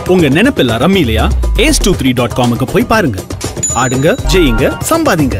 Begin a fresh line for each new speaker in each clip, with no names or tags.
உங்க நினைப்பில்ல ரம்மிலையா ஏஸ் டூ த்ரீ டாட் காமுக்கு போய் பாருங்க ஆடுங்க ஜெயிங்க சம்பாதிங்க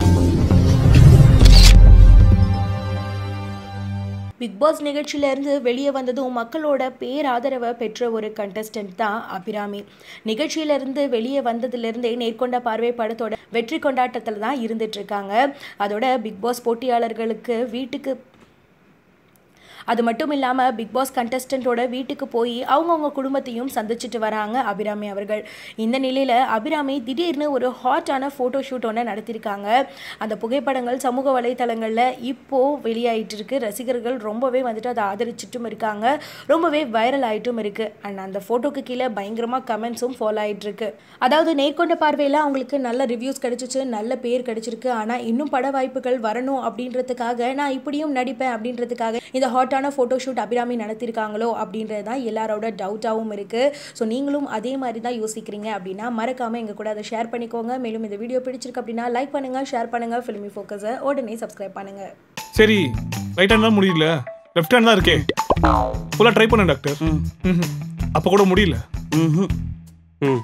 பிக் பாஸ் நிகழ்ச்சியிலேருந்து வெளியே வந்ததும் மக்களோட பேராதரவை பெற்ற ஒரு கண்டஸ்டன்ட் தான் அபிராமி நிகழ்ச்சியிலேருந்து வெளியே வந்ததுலேருந்தே நேர்கொண்ட பார்வை படத்தோட வெற்றி கொண்டாட்டத்தில் தான் இருந்துட்டு இருக்காங்க அதோட பிக் பாஸ் போட்டியாளர்களுக்கு வீட்டுக்கு அது மட்டும் இல்லாமல் பிக் பாஸ் கண்டஸ்டண்ட்டோட வீட்டுக்கு போய் அவங்கவுங்க குடும்பத்தையும் சந்திச்சுட்டு வராங்க அபிராமி அவர்கள் இந்த நிலையில் அபிராமி திடீர்னு ஒரு ஹாட்டான ஃபோட்டோ ஷூட் ஒன்று நடத்தியிருக்காங்க அந்த புகைப்படங்கள் சமூக வலைத்தளங்களில் இப்போது வெளியாயிட்டு இருக்கு ரசிகர்கள் ரொம்பவே வந்துட்டு அதை ஆதரிச்சிட்டும் இருக்காங்க ரொம்பவே வைரல் ஆகிட்டும் இருக்குது அண்ட் அந்த ஃபோட்டோக்கு கீழே பயங்கரமாக கமெண்ட்ஸும் ஃபாலோ ஆகிட்டு இருக்கு அதாவது நேர்கொண்ட பார்வையில் அவங்களுக்கு நல்ல ரிவ்யூஸ் கிடைச்சிச்சு நல்ல பேர் கிடைச்சிருக்கு ஆனால் இன்னும் பட வாய்ப்புகள் வரணும் அப்படின்றதுக்காக நான் இப்படியும் நடிப்பேன் அப்படின்றதுக்காக இந்த ஹாட்டான ஃபோட்டோ ஷூட் அபிராமி நடத்தியிருக்காங்களோ அப்படின்றது தான் எல்லாரோட டவுட்டாகவும் இருக்குது ஸோ நீங்களும் அதே மாதிரி தான் யோசிக்கிறீங்க அப்படின்னா மறக்காமல் எங்கள் கூட அதை ஷேர் பண்ணிக்கோங்க மேலும் இந்த வீடியோ பிடிச்சிருக்கு அப்படின்னா லைக் பண்ணுங்கள் ஷேர் பண்ணுங்கள் ஃபிலிமி ஃபோக்கஸை உடனே சப்ஸ்கிரைப் பண்ணுங்கள்
சரி ரைட் ஹேண்ட் தான் முடியல லெஃப்ட் ஹேண்ட் தான் இருக்கே ஃபுல்லாக ட்ரை பண்ணேன் டாக்டர் அப்போ கூட முடியல
ம்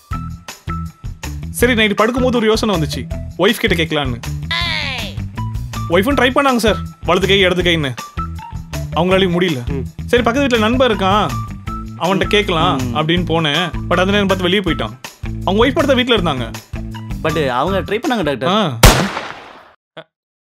சரி நைட்டு படுக்கும்போது ஒரு யோசனை வந்துச்சு ஒய்ஃப் கிட்ட கேட்கலான்னு ஒய்ஃபும் ட்ரை பண்ணாங்க சார் வலது கை இடது கைன்னு அவங்களாலையும் முடியல சரி பக்கத்து வீட்டில் நண்பர் இருக்கான் அவன்கிட்ட கேட்கலாம் அப்படின்னு போனேன் பட் அந்த நேரம் பார்த்து வெளியே போயிட்டான் அவங்க ஒய்ஃப் படுத்த வீட்டில் இருந்தாங்க
பட் அவங்க ட்ரை பண்ணாங்க டாக்டர்
ஆ